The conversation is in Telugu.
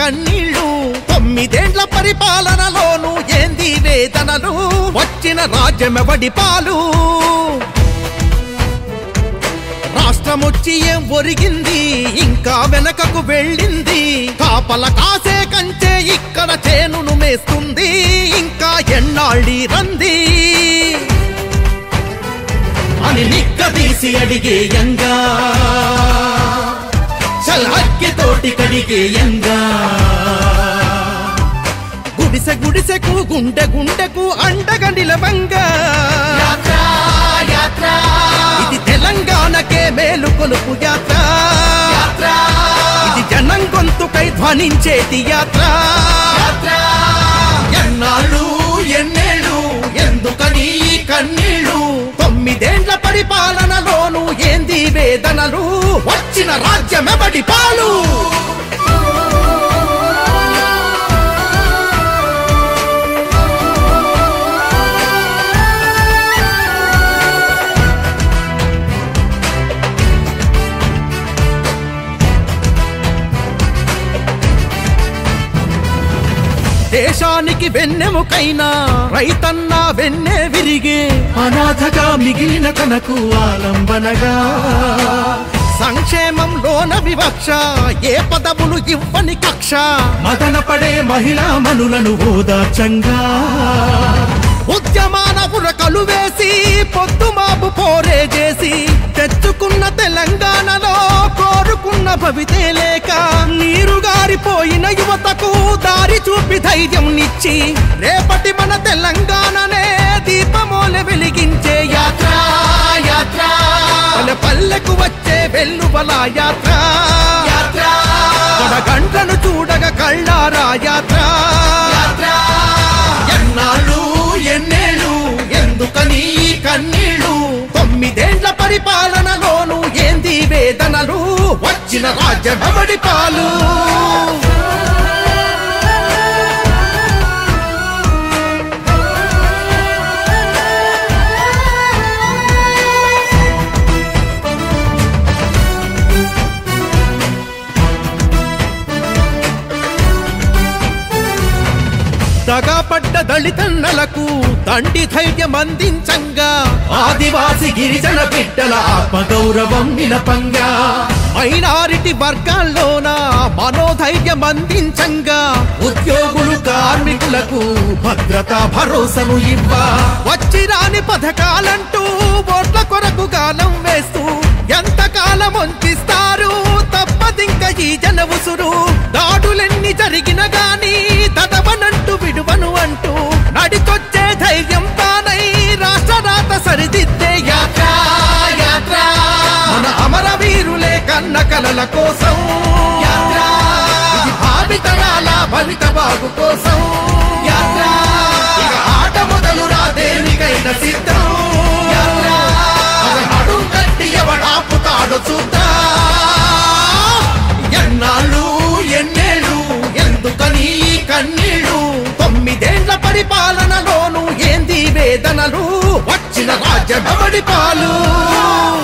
కన్నీళ్ళు తొమ్మిదేండ్ల పరిపాలనలోను ఏంది వేదనలు వచ్చిన రాజ్యమెవడి పాలు రాష్ట్రమొచ్చి ఏం ఒరిగింది ఇంకా వెనకకు వెళ్ళింది కాపల కాసే కంచే ఇక్కడ చేనును మేస్తుంది ఇంకా ఎన్నాళ్ళి రంది అని నిక్కదీసి అడిగేయంగా చల్ అక్కితోటి కడిగేయంగా గుడిసె గుడిసెకు గుండె గుండెకు అండగా నిలవంగా ఇది తెలంగాణకే మేలు కొలుపు యాత్ర ఇది జనం గొంతుకై ధ్వనించేటి యాత్ర ఎన్నాళ్ళు ఎన్నేళ్ళు ఎందుకని ఈ కన్నీళ్ళు తొమ్మిదేండ్ల పరిపాలనలోను ఏంది వేదనలు వచ్చిన రాజ్యమెవడి పాలు దేశానికి వెన్నెముకైనా రైతన్నా వెన్నె విరిగే అనాథగా మిగిలిన తనకు ఆలంబనగా సంక్షేమంలోన వివక్ష ఏ పదవులు ఇవ్వని కక్ష మదన పడే మహిళా మనులను ఓదార్చంగా ఉద్యమాన ఉరకలు వేసి పొద్దుమాపు పోరే చేసి తెచ్చుకున్న తెలంగాణలో కోరుకున్న భవితే లేక నీరు గారిపోయిన యువతకు దారి చూపి ధైర్యం నిచ్చి రేపటి మన తెలంగాణనే దీపమోల వెలిగించే యాత్ర యాత్ర పల్లె పల్లెకు వచ్చే వెల్లువల యాత్ర యాత్ర గంటను చూడగ కళ్ళారా యాత్ర ఎన్నాళ్ళు ఎన్నేళ్ళు ఎందుకని ఈ కన్నీళ్ళు తొమ్మిదేండ్ల పరిపాలనలోను ఏంది వేదనలు వచ్చిన రాజ్యమడి పాలు దగాపడ్డ దళితన్నలకు తండ్రి ధైర్యం అందించంగా ఆదివాసి గిరిజన బిడ్డల ఆత్మగౌరవం నిలపంగా మైనారిటీ వర్గాల్లోన మనోధైర్యం అందించంగా ఉద్యోగులు కార్మికులకు భద్రత భరోసాను ఇవ్వ వచ్చి రాని పథకాలంటూ ఓట్ల కొరకు గాలం వేస్తూ ఎంతకాలం వంచిస్తారు తప్పదింక ఈ జన ఉసురు దాడులెన్ని జరిగిన గాని తదవనంటూ విడువను అంటూ నడికొచ్చే ధైర్యం తానై రాష్ట్ర రాత సరిదిద్దే యాత్ర యాత్ర మన అమరవీరులే కన్న కలల కోసం యాత్ర ఇది భావితరాల భవిత బాగు కోసం యాత్ర ఇక ఆట మొదలు రా దేనికైనా సిద్ధం యాత్ర ఒక నడుం కట్టి ఎవడాపుతాడో చూద్దా ఎన్నాళ్ళు ఎన్నేళ్ళు ఎందుకని ఈ కన్నీళ్ళు తొమ్మిదేండ్ల పరిపాలనలోను ఏంది వేదనలు వచ్చిన రాజ్యమడి పాలు